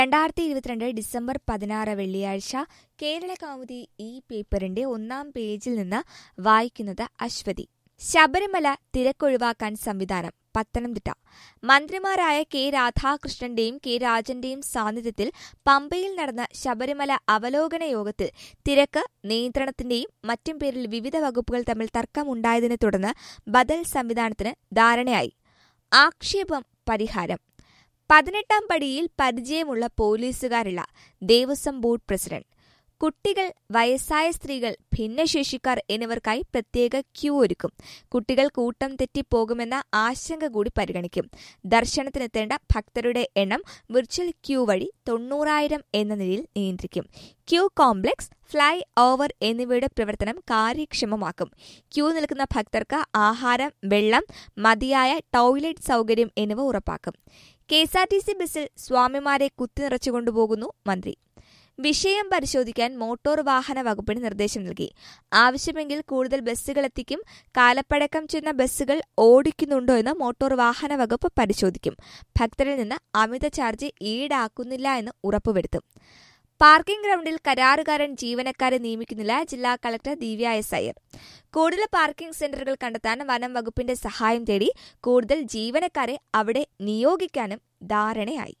രണ്ടായിരത്തി ഇരുപത്തിരണ്ട് ഡിസംബർ പതിനാറ് വെള്ളിയാഴ്ച കേരള കൗമുദി ഈ പേപ്പറിന്റെ ഒന്നാം പേജിൽ നിന്ന് വായിക്കുന്നത് അശ്വതി ശബരിമല തിരക്കൊഴിവാക്കാൻ സംവിധാനം പത്തനംതിട്ട മന്ത്രിമാരായ കെ രാധാകൃഷ്ണന്റെയും കെ രാജന്റെയും സാന്നിധ്യത്തിൽ പമ്പയിൽ നടന്ന ശബരിമല അവലോകന യോഗത്തിൽ തിരക്ക് നിയന്ത്രണത്തിന്റെയും മറ്റും പേരിൽ വിവിധ വകുപ്പുകൾ തമ്മിൽ തർക്കമുണ്ടായതിനെ തുടർന്ന് ബദൽ സംവിധാനത്തിന് ധാരണയായി ആക്ഷേപം പരിഹാരം പതിനെട്ടാം പടിയിൽ പരിചയമുള്ള പോലീസുകാരില്ല ദേവസ്വം ബോർഡ് പ്രസിഡന്റ് കുട്ടികൾ വയസ്സായ സ്ത്രീകൾ ഭിന്നശേഷിക്കാർ എന്നിവർക്കായി പ്രത്യേക ക്യൂ ഒരുക്കും കുട്ടികൾ കൂട്ടം തെറ്റിപ്പോകുമെന്ന ആശങ്ക കൂടി പരിഗണിക്കും ദർശനത്തിനെത്തേണ്ട ഭക്തരുടെ എണ്ണം വിർച്വൽ ക്യൂ വഴി തൊണ്ണൂറായിരം എന്ന നിലയിൽ നിയന്ത്രിക്കും ക്യൂ കോംപ്ലക്സ് ഫ്ലൈ ഓവർ എന്നിവയുടെ പ്രവർത്തനം കാര്യക്ഷമമാക്കും ക്യൂ നിൽക്കുന്ന ഭക്തർക്ക് ആഹാരം വെള്ളം മതിയായ ടോയ്ലറ്റ് സൗകര്യം എന്നിവ ഉറപ്പാക്കും K S R T C ബസ്സിൽ സ്വാമിമാരെ കുത്തിനിറച്ചുകൊണ്ടുപോകുന്നു മന്ത്രി വിഷയം പരിശോധിക്കാൻ മോട്ടോർ വാഹന വകുപ്പിന് നിർദ്ദേശം നൽകി ആവശ്യമെങ്കിൽ കൂടുതൽ ബസ്സുകൾ എത്തിക്കും കാലപ്പഴക്കം ചെന്ന ബസ്സുകൾ ഓടിക്കുന്നുണ്ടോ എന്ന് മോട്ടോർ വാഹന വകുപ്പ് പരിശോധിക്കും ഭക്തരിൽ നിന്ന് അമിത ചാർജ് ഈടാക്കുന്നില്ല എന്ന് ഉറപ്പുവരുത്തും പാർക്കിംഗ് ഗ്രൗണ്ടിൽ കരാറുകാരൻ ജീവനക്കാരെ നിയമിക്കുന്നില്ല ജില്ലാ കളക്ടർ ദിവ്യ എസ് അയ്യർ കൂടുതൽ പാർക്കിംഗ് സെന്ററുകൾ കണ്ടെത്താൻ വനം വകുപ്പിന്റെ സഹായം തേടി കൂടുതൽ ജീവനക്കാരെ അവിടെ നിയോഗിക്കാനും ധാരണയായി